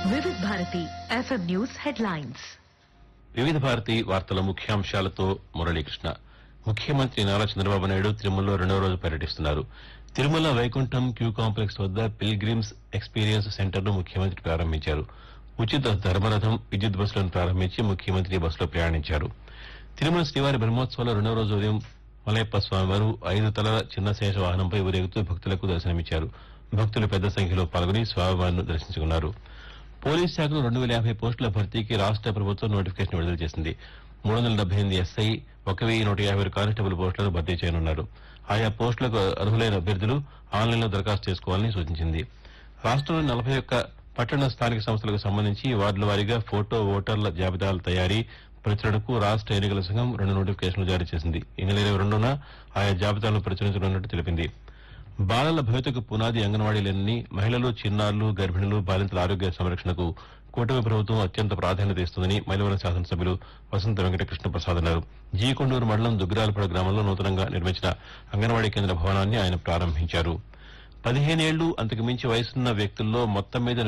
వివిధ Bharati FM news headlines వివిధ భారతి వార్తల ముఖ్యాంశాలతో మురళీకృష్ణ ముఖ్యమంత్రి నారా చంద్రబాబు నాయుడు తిరుమలలో రెండవ రోజు పర్యటిస్తున్నారు తిరుమల వైకుంఠం క్యూ కాంప్లెక్స్ వద్ద పిల్గ్రిమ్స్ ఎక్స్పీరియన్స్ సెంటర్ను ముఖ్యమంత్రి ప్రారంభించారు ఉచిత ధర్మరథం విద్యుత్ బస్సులను ప్రారంభించి ముఖ్యమంత్రి బస్సులో ప్రయాణించారు తిరుమల శ్రీవారి బ్రహ్మోత్సవాల రెండవ రోజు ఉదయం మలయప్ప స్వామివారు ఐదు తలల చిన్న శేష వాహనంపై ఊరేగుతూ భక్తులకు దర్శనమిచ్చారు భక్తులు పెద్ద సంఖ్యలో పాల్గొని స్వామివారిని దర్శించుకున్నారు పోలీస్ శాఖలో రెండు వేల యాభై పోస్టుల భర్తీకి రాష్ట ప్రభుత్వం నోటిఫికేషన్ విడుదల చేసింది మూడు వందల డెబ్బై ఎనిమిది ఎస్ఐ ఒక వెయ్యి నూట యాభై కానిస్టేబుల్ పోస్టులను భర్తీ చేయనున్నారు ఆయా పోస్టులకు అర్హులైన అభ్యర్థులు ఆన్లైన్లో దరఖాస్తు చేసుకోవాలని సూచించింది రాష్ట్రంలోని నలభై ఒక్క పట్టణ స్థానిక సంస్థలకు సంబంధించి వార్డుల వారీగా ఫోటో ఓటర్ల జాబితాల తయారీ ప్రచురణకు రాష్ట ఎన్నికల సంఘం రెండు నోటిఫికేషన్లు జారీ చేసింది ఈ నెల ఇరవై రెండున ఆయా జాబితాలను ప్రచురించనున్నట్టు తెలిపింది బాలల భవితకు పునాది అంగన్వాడీలన్నీ మహిళలు చిన్నారులు గర్భిణులు బాలింతల ఆరోగ్య సంరక్షణకు కూటమి ప్రభుత్వం అత్యంత ప్రాధాన్యత ఇస్తుందని మైలవరం శాసనసభ్యులు వసంత వెంకటకృష్ణ ప్రసాద్ అన్నారు జీ కొండూరు మండలం దుగ్గిరాలపడ గ్రామంలో నూతనంగా నిర్మించిన అంగన్వాడీ కేంద్ర భవనాన్ని ఆయన ప్రారంభించారు పదిహేనేళ్లు అంతకు మించి వయసున్న వ్యక్తుల్లో మొత్తం మీద